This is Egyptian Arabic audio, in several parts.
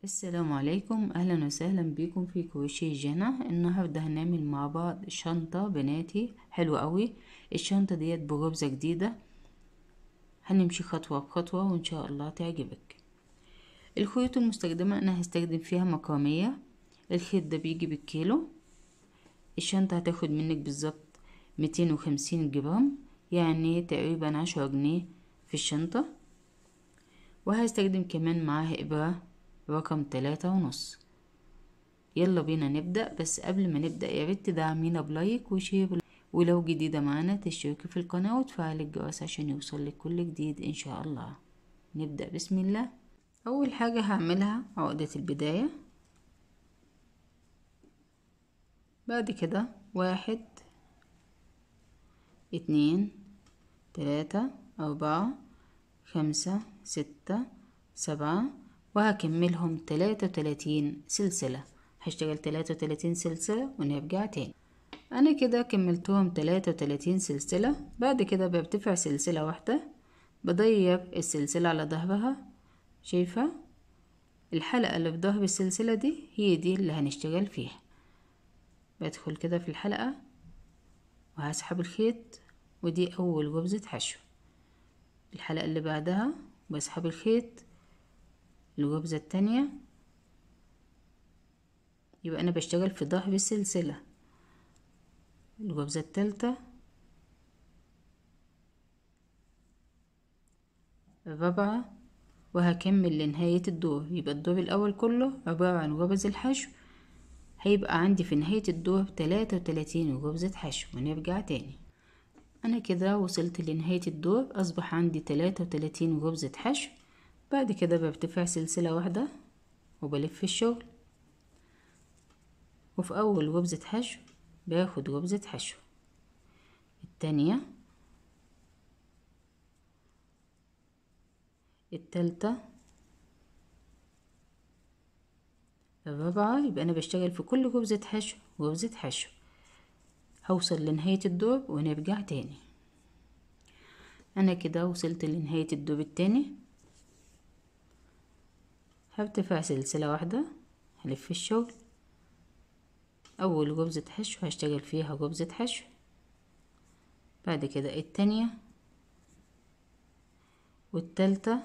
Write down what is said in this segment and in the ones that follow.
السلام عليكم اهلا وسهلا بكم في كروشيه جنى النهارده هنعمل مع بعض شنطه بناتي حلوه قوي الشنطه ديت بغرزه جديده هنمشي خطوه بخطوه وان شاء الله تعجبك الخيوط المستخدمه انا هستخدم فيها مكرميه الخيط ده بيجي بالكيلو الشنطه هتاخد منك بالظبط ميتين وخمسين جرام يعني تقريبا عشرة جنيه في الشنطه وهستخدم كمان معاها ابره رقم تلاتة ونص يلا بينا نبدأ بس قبل ما نبدأ يا ريت تدعمينا بلايك وشير ولو جديدة معانا تشتركي في القناة وتفعلي الجرس عشان يوصلك كل جديد ان شاء الله نبدأ بسم الله اول حاجة هعملها عقدة البداية بعد كده واحد اتنين تلاتة اربعة خمسة ستة سبعة وهكملهم تلاتة وتلاتين سلسلة هشتغل تلاتة وتلاتين سلسلة ونرجع تاني انا كده كملتهم تلاتة وتلاتين سلسلة بعد كده برتفع سلسلة واحدة بضيق السلسلة على ظهرها شايفة الحلقة اللي في ظهر السلسلة دي هي دي اللي هنشتغل فيها بدخل كده في الحلقة وهسحب الخيط ودي اول غرزة حشو الحلقة اللي بعدها بسحب الخيط الغرزة التانية يبقى أنا بشتغل في ظهر السلسلة الغرزة التالتة الرابعة وهكمل لنهاية الدور يبقى الدور الأول كله عبارة عن غرز الحشو هيبقى عندي في نهاية الدور تلاتة وتلاتين غرزة حشو ونرجع تاني أنا كده وصلت لنهاية الدور أصبح عندي تلاتة وتلاتين غرزة حشو بعد كده برتفع سلسلة واحدة وبلف الشغل وفي أول غرزة حشو باخد غرزة حشو التانية التالتة الرابعة يبقى أنا بشتغل في كل غرزة حشو غرزة حشو هوصل لنهاية الدور ونرجع تاني أنا كده وصلت لنهاية الدور التاني هرتفع سلسلة واحدة هلف الشغل أول غرزة حشو هشتغل فيها غرزة حشو بعد كده التانية والتالتة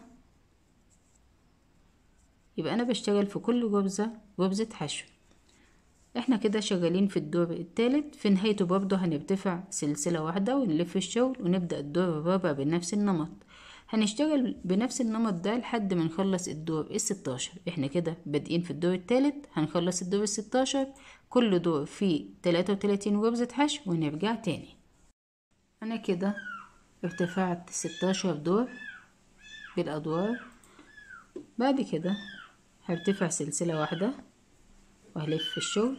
يبقى أنا بشتغل في كل غرزة غرزة حشو احنا كده شغالين في الدور التالت في نهايته برضه هنرتفع سلسلة واحدة ونلف الشغل ونبدأ الدور الرابع بنفس النمط هنشتغل بنفس النمط ده لحد ما نخلص الدور الستاشر احنا كده بادئين في الدور التالت هنخلص الدور الستاشر كل دور فيه تلاتة وتلاتين غرزة حشو ونرجع تاني انا كده ارتفعت ستاشر دور بالادوار بعد كده هرتفع سلسلة واحدة وهلف الشغل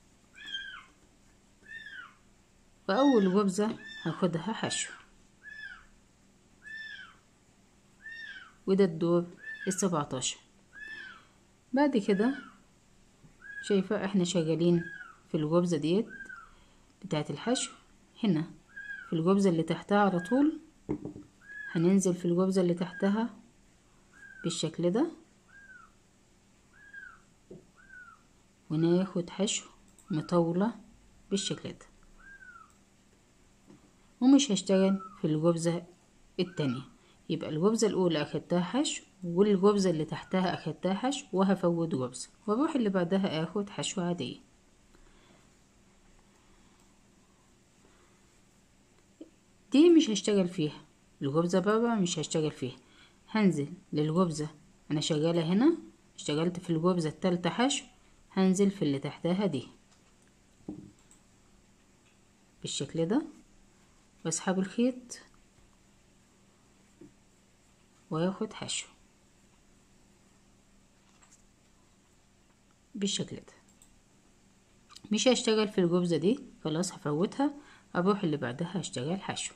وأول غرزة هاخدها حشو وده الدور السبعتاشر بعد كده شايفة احنا شغالين في الغرزة ديت بتاعت الحشو هنا في الغرزة اللي تحتها على طول هننزل في الغرزة اللي تحتها بالشكل ده وناخد حشو مطولة بالشكل ده ومش هشتغل في الغرزة التانية يبقى الغرزة الأولى أخدتها حشو والغرزة اللي تحتها أخدتها حشو وهفوت غرزة واروح اللي بعدها اخد حشو عادية دي مش هشتغل فيها الغرزة برا مش هشتغل فيها هنزل للغرزة أنا شغالة هنا اشتغلت في الغرزة التالتة حشو هنزل في اللي تحتها دي بالشكل ده واسحب الخيط وياخد حشو بالشكل ده مش هشتغل في الجبزة دي خلاص هفوتها اروح اللي بعدها هشتغل حشو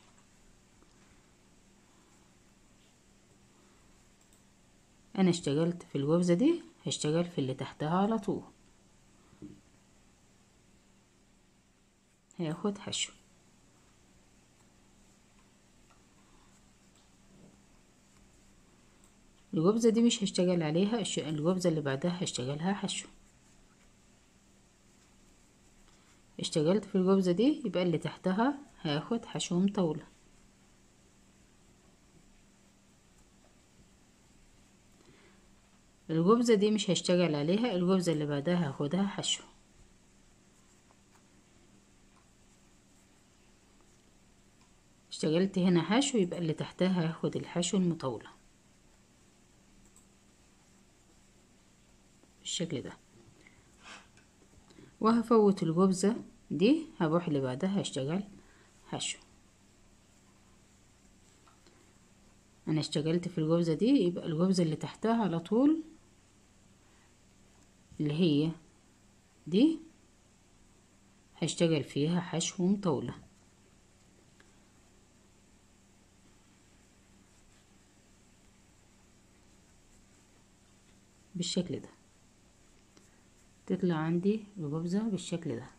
انا اشتغلت في الغرزة دي هشتغل في اللي تحتها على طول هياخد حشو الغرزة دي مش هشتغل عليها الغرزة اللي بعدها هشتغلها حشو اشتغلت في الغرزة دي يبقى اللي تحتها هاخد حشو مطولة الغرزة دي مش هشتغل عليها الغرزة اللي بعدها هاخدها حشو اشتغلت هنا حشو يبقى اللي تحتها هاخد الحشو المطولة بالشكل ده وهفوت الغرزة دي هروح اللي بعدها هشتغل حشو انا اشتغلت في الغرزة دي يبقى الغرزة اللي تحتها على طول اللي هي دي هشتغل فيها حشو مطولة بالشكل ده تطلع عندي الغرزة بالشكل ده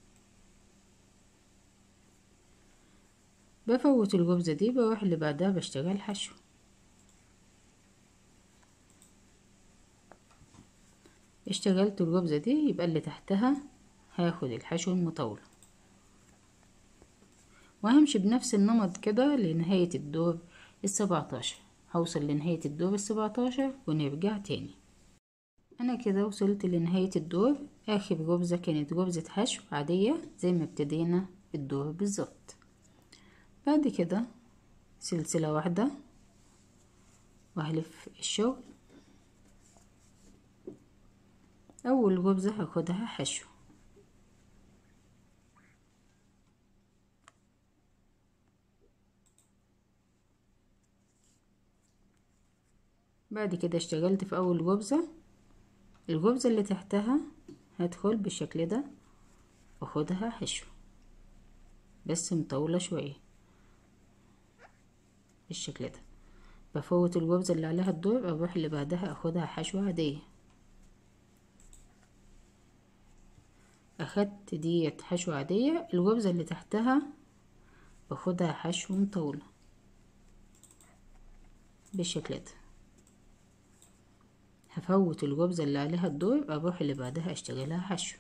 بفوت الغرزة دي بروح اللي بعدها بشتغل حشو اشتغلت الغرزة دي يبقى اللي تحتها هاخد الحشو المطولة وهمشي بنفس النمط كده لنهاية الدور السبعتاشر هوصل لنهاية الدور السبعتاشر ونرجع تاني انا كده وصلت لنهاية الدور اخر غرزة كانت غرزة حشو عادية زي ما ابتدينا الدور بالظبط بعد كده سلسلة واحدة وهلف الشغل اول غرزة هاخدها حشو بعد كده اشتغلت في اول غرزة الغرزة اللي تحتها هدخل بالشكل ده واخدها حشو بس مطولة شوية بالشكل ده بفوت الغرزة اللي عليها الدور اروح اللي بعدها اخدها حشو عادية اخدت ديت حشو عادية الغرزة اللي تحتها باخدها حشو مطولة بالشكل ده هفوت الغرزة اللي عليها الدور اروح اللي بعدها اشتغلها حشو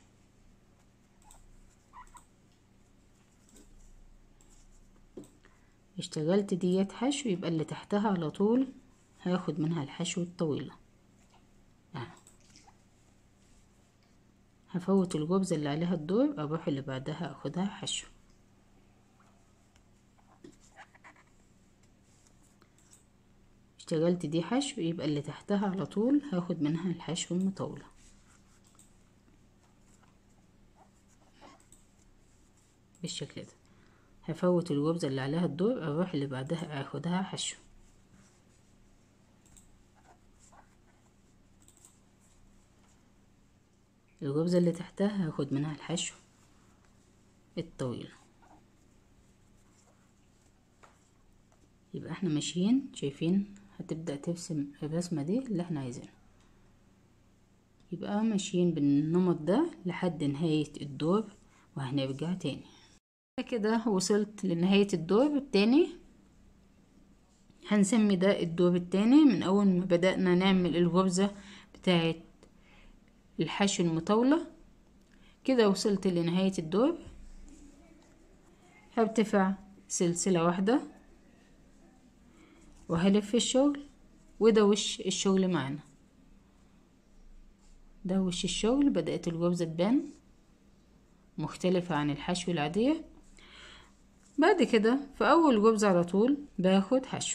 اشتغلت ديت حشو يبقى اللي تحتها على طول هاخد منها الحشو الطويلة آه. هفوت الغرزة اللي عليها الدور اروح اللي بعدها اخدها حشو اشتغلت دي حشو يبقى اللي تحتها على طول هاخد منها الحشو المطولة بالشكل ده هفوت الغرزة اللي عليها الدور اروح اللي بعدها اخدها حشو الغرزة اللي تحتها هاخد منها الحشو الطويل يبقى احنا ماشيين شايفين هتبدأ ترسم الرسمة دي اللي احنا عايزينها يبقى ماشيين بالنمط ده لحد نهاية الدور وهنرجع تاني كده وصلت لنهاية الدور التاني هنسمي ده الدور التاني من اول ما بدأنا نعمل الغرزة بتاعة الحشو المطولة كده وصلت لنهاية الدور هرتفع سلسلة واحدة وهلف الشغل وده وش الشغل معنا ده وش الشغل بدأت الغرزة تبان مختلفة عن الحشو العادية بعد كده في أول غرزة على طول باخد حشو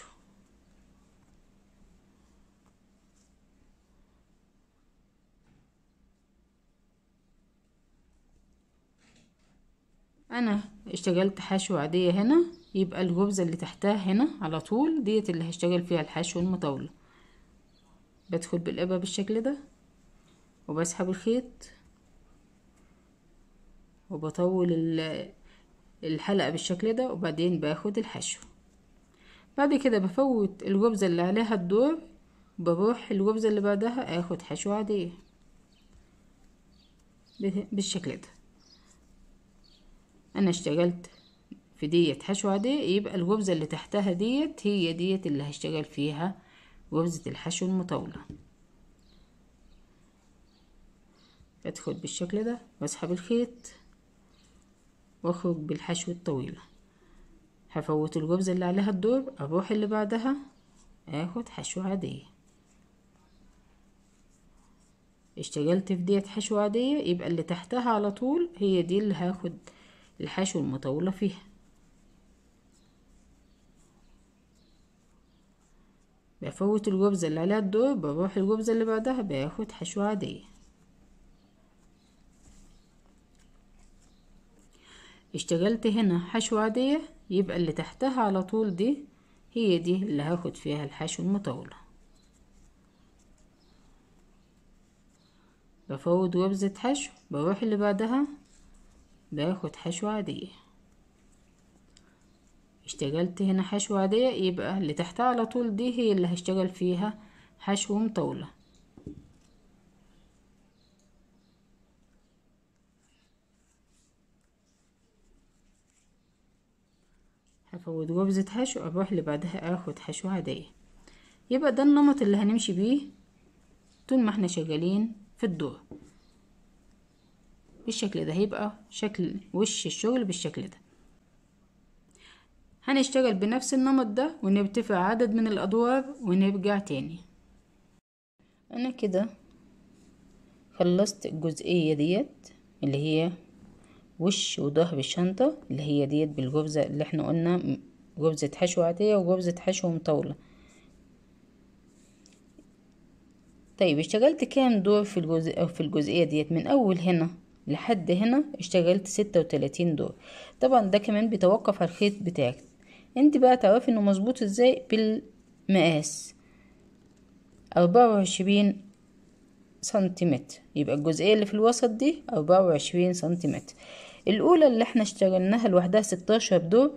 أنا اشتغلت حشو عادية هنا يبقى الغرزة اللي تحتها هنا على طول ديت اللي هشتغل فيها الحشو المطولة بدخل بالإبرة بالشكل ده وبسحب الخيط وبطول الحلقة بالشكل ده وبعدين باخد الحشو بعد كده بفوت الغرزة اللي عليها الدور بروح الغرزة اللي بعدها اخد حشو عادية بالشكل ده انا اشتغلت في ديت حشو عادية يبقى الغرزة اللي تحتها ديت هي ديت اللي هشتغل فيها غرزة الحشو المطولة ادخل بالشكل ده واسحب الخيط واخرج بالحشو الطويلة هفوت الغرزة اللي عليها الدور اروح اللي بعدها اخد حشو عادية اشتغلت في ديت حشو عادية يبقى اللي تحتها على طول هي دي اللي هاخد الحشو المطولة فيها بفوت الغرزة اللي عليها الدور بروح الغرزة اللي بعدها باخد حشو عادية اشتغلت هنا حشو عادية يبقى اللي تحتها على طول دي هي دي اللي هاخد فيها الحشو المطولة بفوت غرزة حشو بروح اللي بعدها باخد حشو عادية اشتغلت هنا حشو عادية يبقى اللي تحتها على طول دي هي اللي هشتغل فيها حشو مطولة هفوت غرزة حشو اروح اللي بعدها اخد حشو عادية يبقى ده النمط اللي هنمشي بيه طول ما احنا شغالين في الدور بالشكل ده هيبقى شكل وش الشغل بالشكل ده هنشتغل بنفس النمط ده ونرتفع عدد من الأدوار ونرجع تاني أنا كده خلصت الجزئية ديت اللي هي وش وظهر الشنطة اللي هي ديت بالغرزة اللي احنا قلنا غرزة حشو عادية وغرزة حشو مطولة طيب اشتغلت كام دور في الجزء أو في الجزئية ديت من أول هنا لحد هنا اشتغلت ستة وتلاتين دور طبعا ده كمان بيتوقف على الخيط بتاعك انت بقى تعرفي انه مظبوط ازاي بالمقاس أربعة وعشرين سنتيمتر يبقى الجزئية اللي في الوسط دي أربعة وعشرين سنتيمتر الأولى اللي احنا اشتغلناها لوحدها ستاشر دور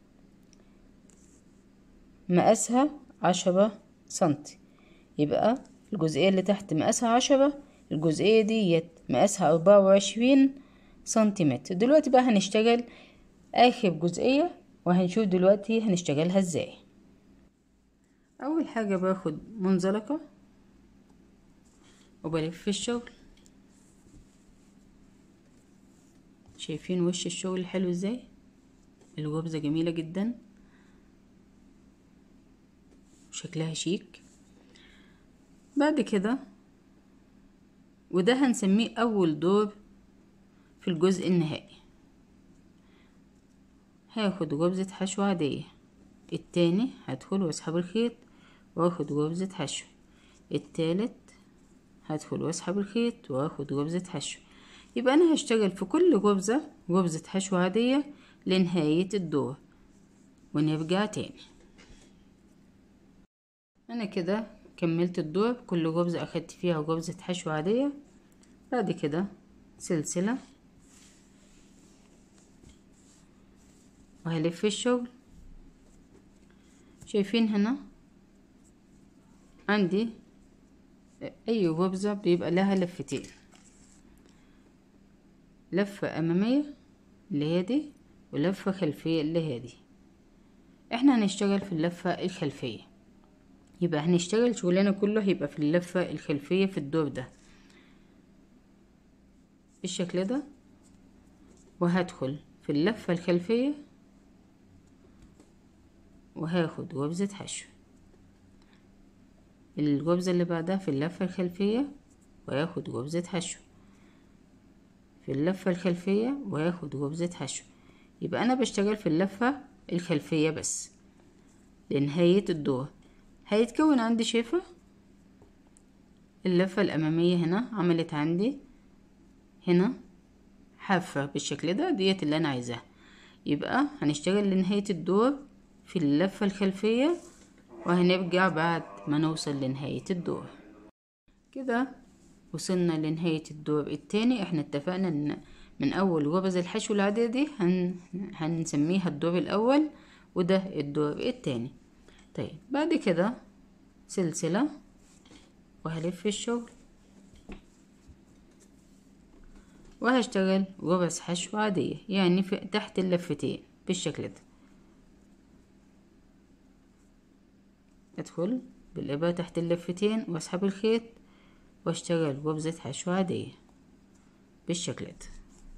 مقاسها عشرة سنتي يبقى الجزئية اللي تحت مقاسها عشرة الجزئية ديت مقاسها أربعة وعشرين سنتيمتر دلوقتي بقى هنشتغل آخر جزئية وهنشوف دلوقتي هنشتغلها ازاي أول حاجة باخد منزلقة وبلف الشغل شايفين وش الشغل الحلو ازاي الغرزة جميلة جدا شكلها شيك بعد كده وده هنسميه أول دور في الجزء النهائي هاخد غرزة حشو عادية التاني هدخل واسحب الخيط واخد غرزة حشو التالت هدخل واسحب الخيط واخد غرزة حشو يبقى انا هشتغل في كل غرزة غرزة حشو عادية لنهاية الدور ونرجع تاني انا كده كملت الدور كل غرزة اخدت فيها غرزة حشو عادية بعد كده سلسلة وهلف الشغل شايفين هنا عندي اي غرزة بيبقى لها لفتين لفة امامية اللي هي دي ولفة خلفية اللي هي دي احنا هنشتغل في اللفة الخلفية يبقى هنشتغل شغلنا كله هيبقى في اللفة الخلفية في الدور ده بالشكل ده وهدخل في اللفة الخلفية وهاخد غرزة حشو الغرزة اللي بعدها في اللفة الخلفية وهاخد غرزة حشو في اللفة الخلفية وهاخد غرزة حشو يبقى أنا بشتغل في اللفة الخلفية بس لنهاية الدور هيتكون عندي شايفة اللفة الأمامية هنا عملت عندي هنا حافة بالشكل ده ديت اللي أنا عايزاها يبقى هنشتغل لنهاية الدور في اللفة الخلفية وهنرجع بعد ما نوصل لنهاية الدور كده وصلنا لنهاية الدور التاني احنا اتفقنا ان من اول غرز الحشو العادية دي هن... هنسميها الدور الاول وده الدور التاني طيب بعد كده سلسلة وهلف الشغل وهشتغل غرز حشو عادية يعني في تحت اللفتين بالشكل ده ادخل بالإبرة تحت اللفتين واسحب الخيط واشتغل غرزة حشو عادية بالشكل ده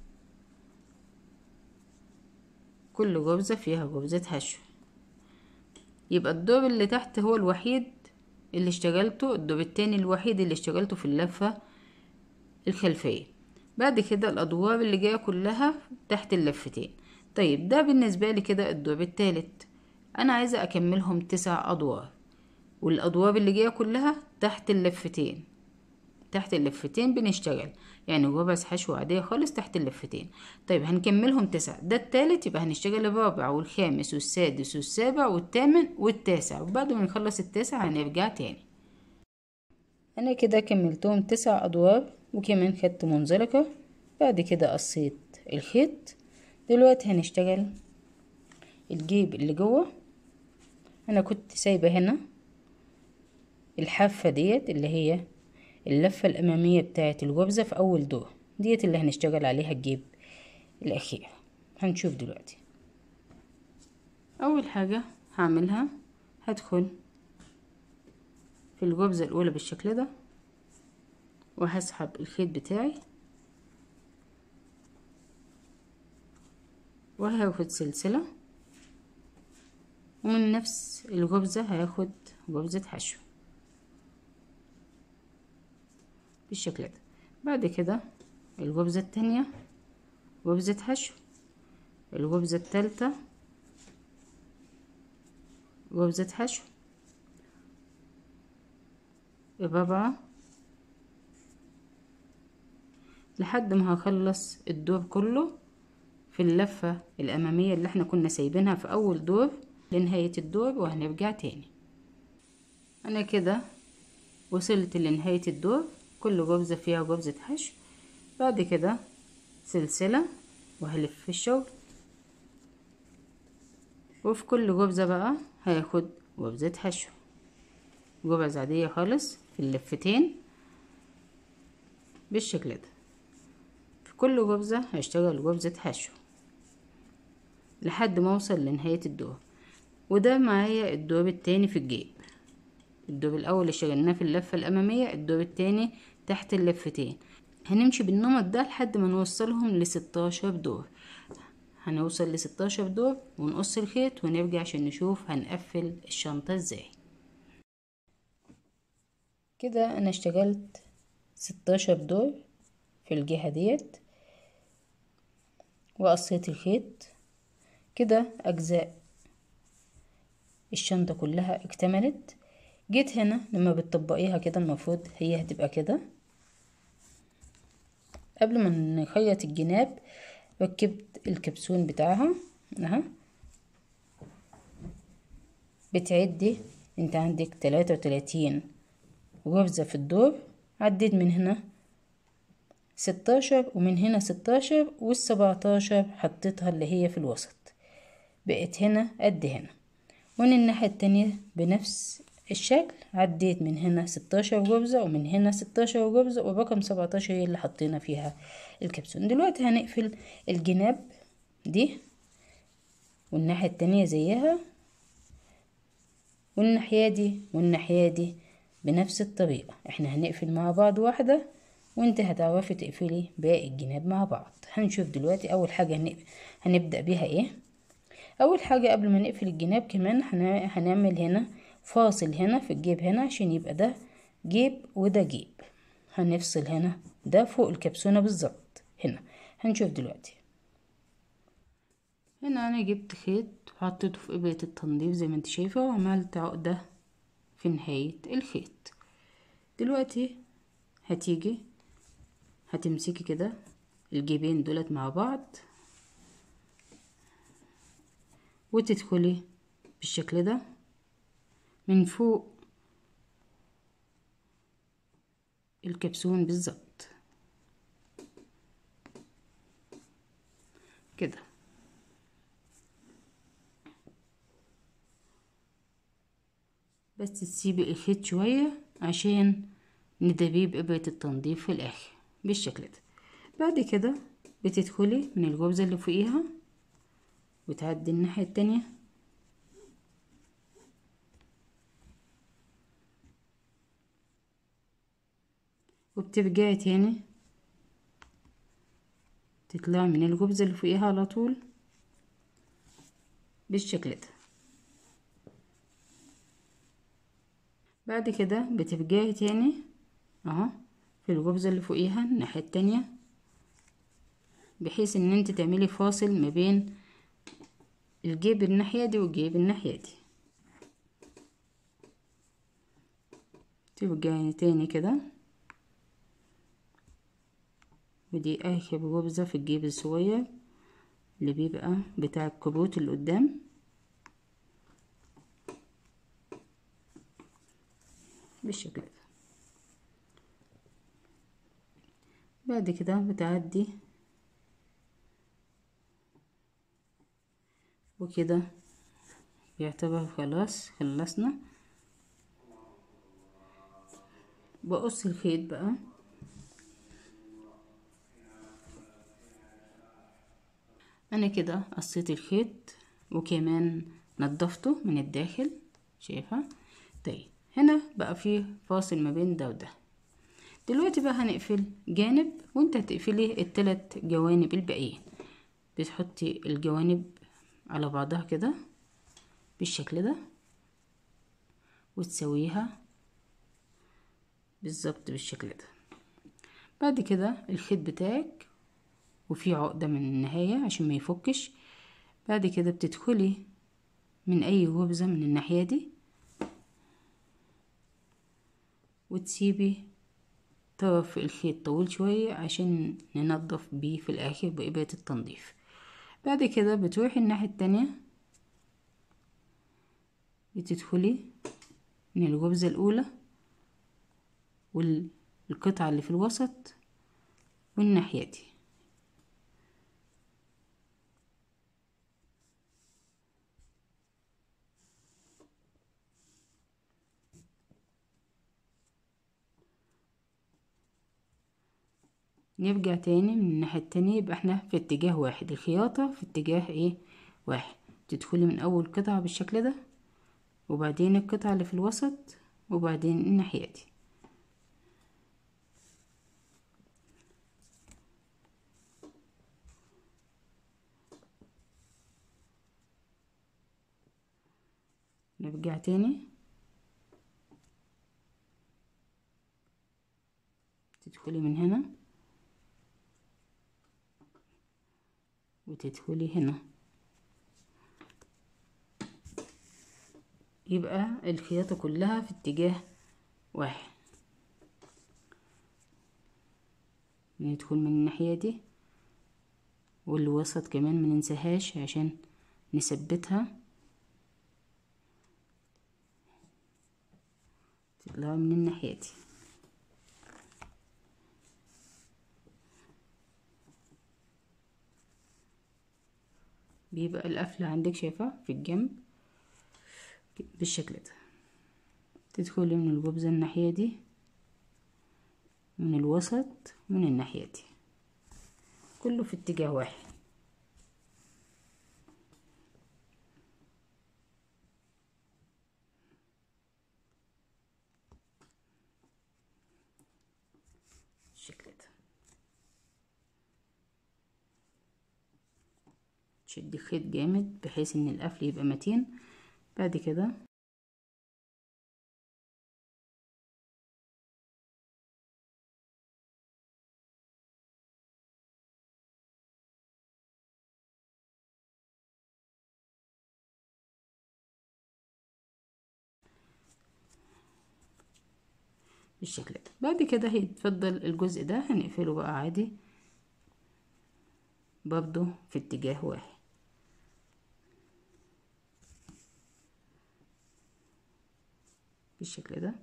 كل غرزة فيها غرزة حشو يبقى الدور اللي تحت هو الوحيد اللي اشتغلته الدور التاني الوحيد اللي اشتغلته في اللفة الخلفية بعد كده الأدوار اللي جاية كلها تحت اللفتين طيب ده بالنسبة لي كده الدور التالت أنا عايزة أكملهم تسع أدوار والأدوار اللي جاية كلها تحت اللفتين تحت اللفتين بنشتغل يعني غرز حشو عادية خالص تحت اللفتين طيب هنكملهم تسع ده التالت يبقى هنشتغل الرابع والخامس والسادس والسابع والثامن والتاسع وبعد ما نخلص التاسع هنرجع تاني أنا كده كملتهم تسع أدوار وكمان خدت منزلقة بعد كده قصيت الخيط دلوقتي هنشتغل الجيب اللي جوه انا كنت سايبة هنا الحافة ديت اللي هي اللفة الأمامية بتاعة الغرزة في أول دور ديت اللي هنشتغل عليها الجيب الأخير هنشوف دلوقتي أول حاجة هعملها هدخل في الغرزة الأولى بالشكل ده وهسحب الخيط بتاعي وهاخد سلسلة ومن نفس الغرزة هاخد غرزة حشو بالشكل ده بعد كده الغرزة التانية غرزة حشو الغرزة التالتة غرزة حشو الرابعة لحد ما هخلص الدور كله في اللفة الأمامية اللي احنا كنا سايبينها في أول دور لنهاية الدور وهنرجع تاني أنا كده وصلت لنهاية الدور كل غرزة فيها غرزة حشو بعد كده سلسلة وهلف الشغل وفي كل غرزة بقى هاخد غرزة حشو غرز عادية خالص في اللفتين بالشكل ده في كل غرزة هشتغل غرزة حشو لحد ما اوصل لنهاية الدور وده معايا الدور التاني في الجيب الدور الاول اشتغلناه في اللفة الامامية الدور التاني تحت اللفتين هنمشي بالنمط ده لحد ما نوصلهم لستاشر دور هنوصل لستاشر دور ونقص الخيط ونرجع عشان نشوف هنقفل الشنطة ازاي كده انا اشتغلت ستاشر دور في الجهة ديت وقصيت الخيط كده اجزاء الشنطة كلها اكتملت جيت هنا لما بتطبقيها كده المفروض هي هتبقى كده قبل ما نخيط الجناب ركبت الكبسون بتاعها اهو بتعدي انت عندك تلاتة وتلاتين غرزة في الدور عديت من هنا ستاشر ومن هنا ستاشر والسبعتاشر حطيتها اللي هي في الوسط بقت هنا قد هنا ومن الناحية التانية بنفس الشكل عديت من هنا ستاشر غرزة ومن هنا ستاشر غرزة والرقم سبعتاشر هي اللي حطينا فيها الكبسون دلوقتي هنقفل الجناب دي والناحية التانية زيها والناحية دي والناحية دي بنفس الطريقة احنا هنقفل مع بعض واحدة وانت هتعرفي تقفلي باقي الجناب مع بعض هنشوف دلوقتي اول حاجة هنبدأ بيها ايه اول حاجة قبل ما نقفل الجناب كمان هنعمل هنا فاصل هنا في الجيب هنا عشان يبقى ده جيب وده جيب هنفصل هنا ده فوق الكبسونة بالظبط هنا هنشوف دلوقتي هنا انا جبت خيط وحطيته في ابرة التنظيف زي ما انت شايفة وعملت عقدة في نهاية الخيط دلوقتي هتيجي هتمسكي كده الجيبين دولت مع بعض وتدخلي بالشكل ده من فوق الكبسون بالظبط كده بس تسيبي الخيط شوية عشان ندبيه بإبرة التنظيف في الآخر بالشكل ده بعد كده بتدخلي من الغرزة اللي فوقيها وتعدي الناحية التانية وبترجعي تاني تطلعي من الغبزة اللي فوقيها على طول بالشكل ده بعد كده بترجعي تاني اهو في الغرزة اللي فوقيها الناحية التانية بحيث ان انت تعملي فاصل ما بين الجيب الناحية دي والجيب الناحية دي ترجعي تاني كده ودي اخر غرزة في الجيب الصغير اللي بيبقى بتاع الكروت اللي قدام بالشكل ده بعد كده بتعدي وكده يعتبر خلاص خلصنا بقص الخيط بقى انا كده قصيت الخيط وكمان نضفته من الداخل شايفه طيب هنا بقى فيه فاصل ما بين ده وده دلوقتي بقى هنقفل جانب وانت هتقفلي التلات جوانب الباقيين بتحطي الجوانب على بعضها كده بالشكل ده وتسويها بالظبط بالشكل ده بعد كده الخيط بتاعك وفي عقدة من النهاية عشان ما يفكش بعد كده بتدخلي من اي غرزة من الناحية دي وتسيبي طرف الخيط طويل شوية عشان ننظف بيه في الاخر بإبرة التنظيف بعد كده بتروحي الناحية التانية بتدخلي من الغرزة الأولى والقطعة اللي في الوسط والناحية دي نرجع تاني من الناحية التانية يبقى احنا في اتجاه واحد الخياطة في اتجاه ايه واحد تدخلي من اول قطعة بالشكل ده وبعدين القطعة اللي في الوسط وبعدين الناحية دي نرجع تاني تدخلي من هنا وتدخلي هنا يبقى الخياطة كلها في اتجاه واحد ندخل من الناحية دي والوسط كمان مننساهاش عشان نثبتها تطلع من الناحية دي بيبقى القفلة عندك شايفة في الجنب بالشكل ده تدخلي من الجبزة الناحية دي من الوسط من الناحية دي كله في اتجاه واحد بالشكل ده تشدي خيط جامد بحيث ان القفل يبقى متين بعد كده بالشكل ده بعد كده هيتفضل الجزء ده هنقفله بقى عادي برضو في اتجاه واحد بالشكل ده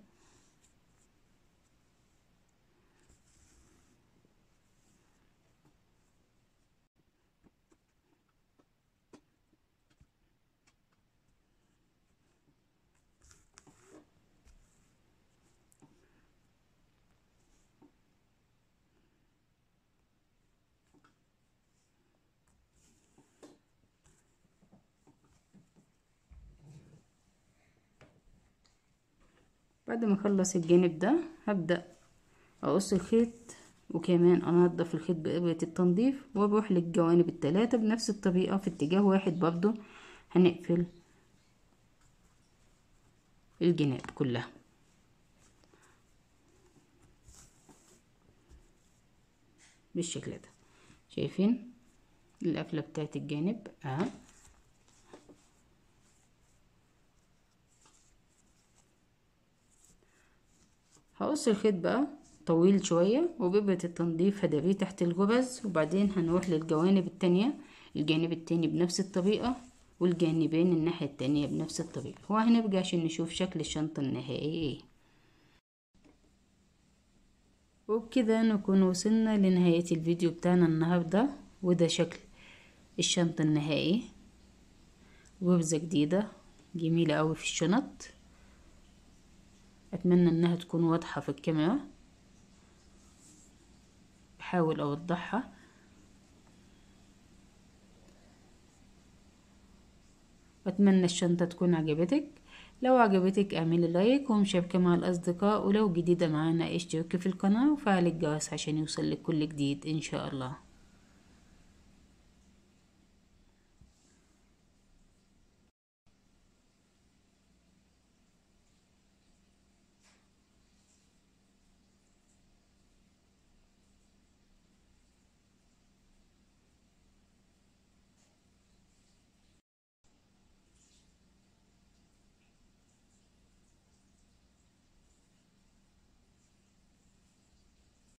بعد ما اخلص الجانب ده هبدأ اقص الخيط وكمان انضف الخيط بإبرة التنظيف وبروح للجوانب التلاتة بنفس الطريقة في اتجاه واحد برضو هنقفل الجناب كلها بالشكل ده شايفين القفلة بتاعت الجانب اهي هقص الخيط بقى طويل شوية وبإبرة التنظيف هدريه تحت الجرز وبعدين هنروح للجوانب التانية الجانب التاني بنفس الطريقة والجانبين الناحية التانية بنفس الطريقة وهنرجع عشان نشوف شكل الشنطة النهائي ايه وبكده نكون وصلنا لنهاية الفيديو بتاعنا النهاردة وده شكل الشنطة النهائي غرزة جديدة جميلة اوي في الشنط اتمنى انها تكون واضحة في الكاميرا بحاول اوضحها واتمنى الشنطة تكون عجبتك لو عجبتك اعملي لايك ومشاركة مع الاصدقاء ولو جديدة معانا اشتركي في القناة وفعل الجرس عشان يوصلك كل جديد ان شاء الله